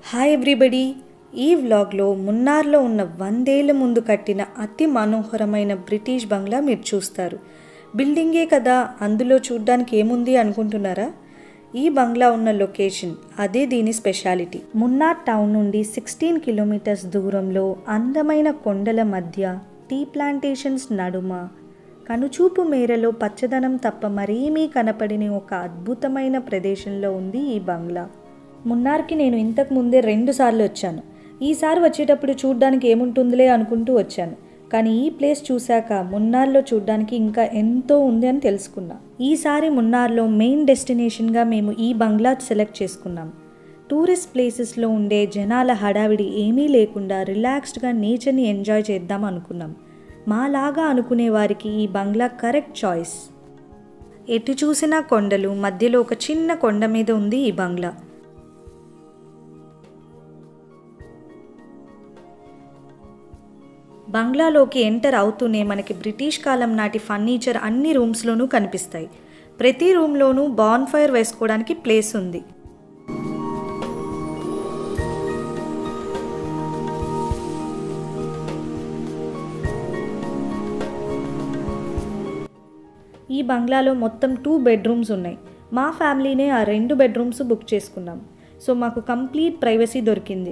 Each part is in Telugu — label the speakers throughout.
Speaker 1: హాయ్ ఎవ్రీబడి ఈ వ్లాగ్లో మున్నార్లో ఉన్న వందేళ్ల ముందు కట్టిన అతి మనోహరమైన బ్రిటిష్ బంగ్లా మీరు చూస్తారు బిల్డింగే కదా అందులో చూడ్డానికి ఏముంది అనుకుంటున్నారా ఈ బంగ్లా ఉన్న లొకేషన్ అదే దీని స్పెషాలిటీ మున్నార్ టౌన్ నుండి సిక్స్టీన్ కిలోమీటర్స్ దూరంలో అందమైన కొండల మధ్య టీ ప్లాంటేషన్స్ నడుమ కనుచూపు మేరలో పచ్చదనం తప్ప మరేమీ కనపడిన ఒక అద్భుతమైన ప్రదేశంలో ఉంది ఈ బంగ్లా మున్నార్కి నేను ఇంతకు ముందే రెండు సార్లు వచ్చాను ఈసారి వచ్చేటప్పుడు చూడ్డానికి ఏముంటుందిలే అనుకుంటూ వచ్చాను కానీ ఈ ప్లేస్ చూశాక మున్నార్లో చూడ్డానికి ఇంకా ఎంతో ఉంది అని తెలుసుకున్నా ఈసారి మున్నార్లో మెయిన్ డెస్టినేషన్గా మేము ఈ బంగ్లా సెలెక్ట్ చేసుకున్నాం టూరిస్ట్ ప్లేసెస్లో ఉండే జనాల హడావిడి ఏమీ లేకుండా రిలాక్స్డ్గా నేచర్ని ఎంజాయ్ చేద్దాం అనుకున్నాం మాలాగా అనుకునే వారికి ఈ బంగ్లా కరెక్ట్ చాయిస్ ఎటు చూసినా కొండలు మధ్యలో ఒక చిన్న కొండ మీద ఉంది ఈ బంగ్లా బంగ్లాలోకి ఎంటర్ అవుతూనే మనకి బ్రిటిష్ కాలం నాటి ఫర్నిచర్ అన్ని రూమ్స్లోనూ కనిపిస్తాయి ప్రతి రూమ్లోనూ బాన్ ఫైర్ వేసుకోవడానికి ప్లేస్ ఉంది ఈ బంగ్లాలో మొత్తం టూ బెడ్రూమ్స్ ఉన్నాయి మా ఫ్యామిలీనే ఆ రెండు బెడ్రూమ్స్ బుక్ చేసుకున్నాం సో మాకు కంప్లీట్ ప్రైవసీ దొరికింది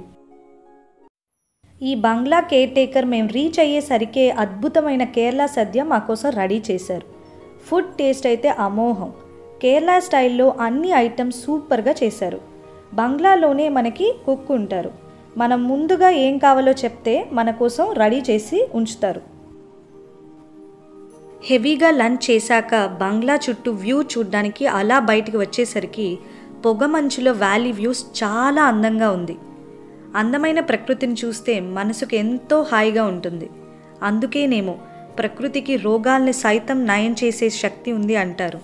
Speaker 1: ఈ బంగ్లా కేర్ టేకర్ మేము రీచ్ అయ్యేసరికే అద్భుతమైన కేరళ సద్య మా కోసం రెడీ చేశారు ఫుడ్ టేస్ట్ అయితే అమోహం కేరళ స్టైల్లో అన్ని ఐటమ్స్ సూపర్గా చేశారు బంగ్లాలోనే మనకి కుక్ ఉంటారు మనం ముందుగా ఏం కావాలో చెప్తే మన కోసం రెడీ చేసి ఉంచుతారు హెవీగా లంచ్ చేశాక బంగ్లా చుట్టూ వ్యూ చూడ్డానికి అలా బయటికి వచ్చేసరికి పొగ మంచులో వ్యాలీ వ్యూస్ చాలా అందంగా ఉంది అందమైన ప్రకృతిని చూస్తే మనసుకు ఎంతో హాయిగా ఉంటుంది అందుకేనేమో ప్రకృతికి రోగాల్ని సైతం నయం చేసే శక్తి ఉంది అంటారు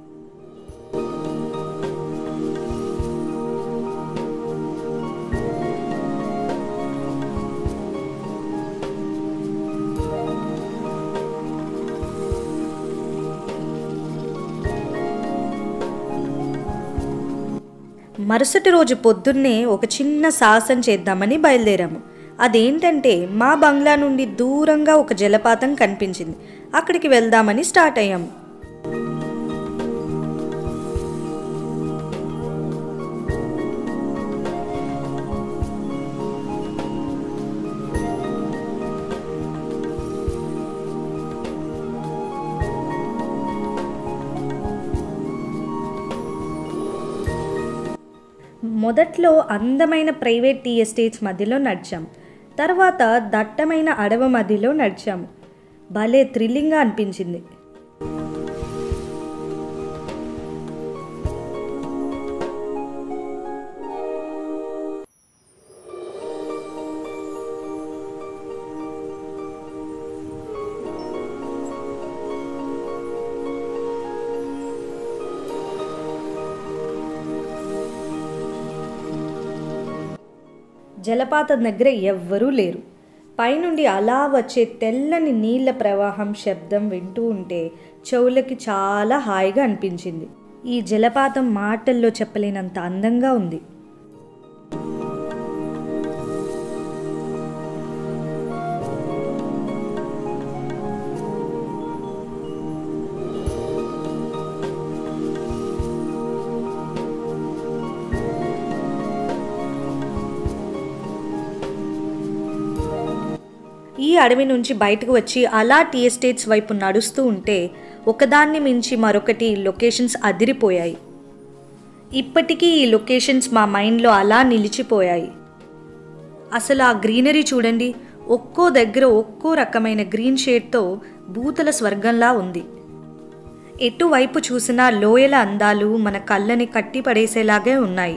Speaker 1: మరుసటి రోజు పొద్దున్నే ఒక చిన్న సాహసం చేద్దామని బయలుదేరాము అదేంటంటే మా బంగ్లా నుండి దూరంగా ఒక జలపాతం కనిపించింది అక్కడికి వెళ్దామని స్టార్ట్ అయ్యాము మొదట్లో అందమైన ప్రైవేట్ టీ ఎస్టేట్స్ మధ్యలో నడిచాం తర్వాత దట్టమైన అడవి మధ్యలో నడిచాము భలే థ్రిల్లింగ్గా అనిపించింది జలపాతం దగ్గర ఎవ్వరూ లేరు పైనుండి అలా వచ్చే తెల్లని నీళ్ల ప్రవాహం శబ్దం వింటూ ఉంటే చెవులకి చాలా హాయిగా అనిపించింది ఈ జలపాతం మాటల్లో చెప్పలేనంత అందంగా ఉంది ఈ అడవి నుంచి బయటకు వచ్చి అలా టీ ఎస్టేట్స్ వైపు నడుస్తూ ఉంటే ఒకదాన్ని మించి మరొకటి లొకేషన్స్ అదిరిపోయాయి ఇప్పటికీ ఈ లొకేషన్స్ మా మైండ్లో అలా నిలిచిపోయాయి అసలు ఆ గ్రీనరీ చూడండి ఒక్కో దగ్గర ఒక్కో రకమైన గ్రీన్ షేడ్తో భూతల స్వర్గంలా ఉంది ఎటువైపు చూసినా లోయల అందాలు మన కళ్ళని కట్టి పడేసేలాగే ఉన్నాయి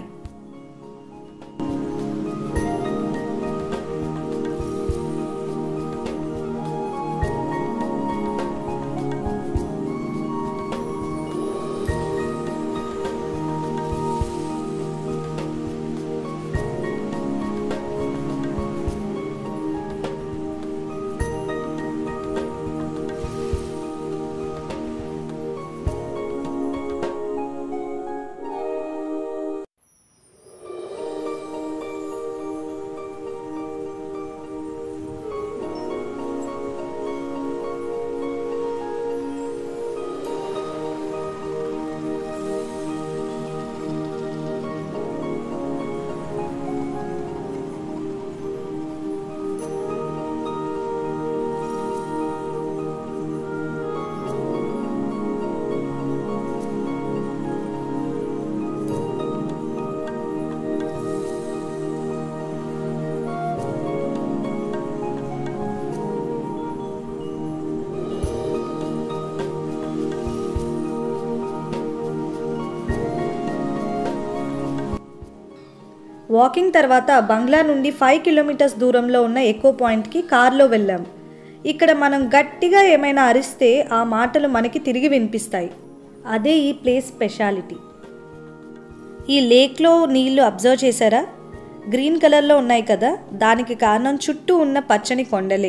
Speaker 1: వాకింగ్ తర్వాత బంగ్లా నుండి ఫైవ్ కిలోమీటర్స్ దూరంలో ఉన్న ఎకో పాయింట్కి కార్లో వెళ్ళాం ఇక్కడ మనం గట్టిగా ఏమైనా అరిస్తే ఆ మాటలు మనకి తిరిగి వినిపిస్తాయి అదే ఈ ప్లేస్ స్పెషాలిటీ ఈ లేక్లో నీళ్లు అబ్జర్వ్ చేశారా గ్రీన్ కలర్లో ఉన్నాయి కదా దానికి కారణం చుట్టూ ఉన్న పచ్చని కొండలే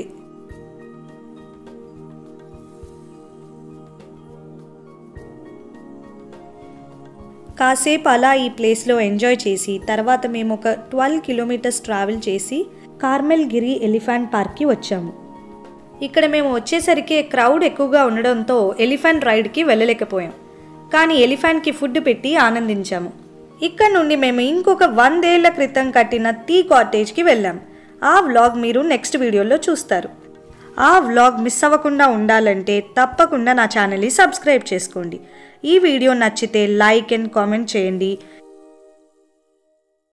Speaker 1: కాసేపు అలా ఈ ప్లేస్లో ఎంజాయ్ చేసి తర్వాత మేము ఒక ట్వెల్వ్ కిలోమీటర్స్ ట్రావెల్ చేసి కార్మెల్ గిరి ఎలిఫెంట్ పార్క్కి వచ్చాము ఇక్కడ మేము వచ్చేసరికి క్రౌడ్ ఎక్కువగా ఉండడంతో ఎలిఫెంట్ రైడ్కి వెళ్ళలేకపోయాం కానీ ఎలిఫెంట్కి ఫుడ్ పెట్టి ఆనందించాము ఇక్కడ నుండి మేము ఇంకొక వందేళ్ల క్రితం కట్టిన టీ కాటేజ్కి వెళ్ళాం ఆ వ్లాగ్ మీరు నెక్స్ట్ వీడియోలో చూస్తారు ఆ వ్లాగ్ మిస్ అవ్వకుండా ఉండాలంటే తప్పకుండా నా ఛానల్ని సబ్స్క్రైబ్ చేసుకోండి ఈ వీడియో నచ్చితే లైక్ అండ్ కామెంట్ చేయండి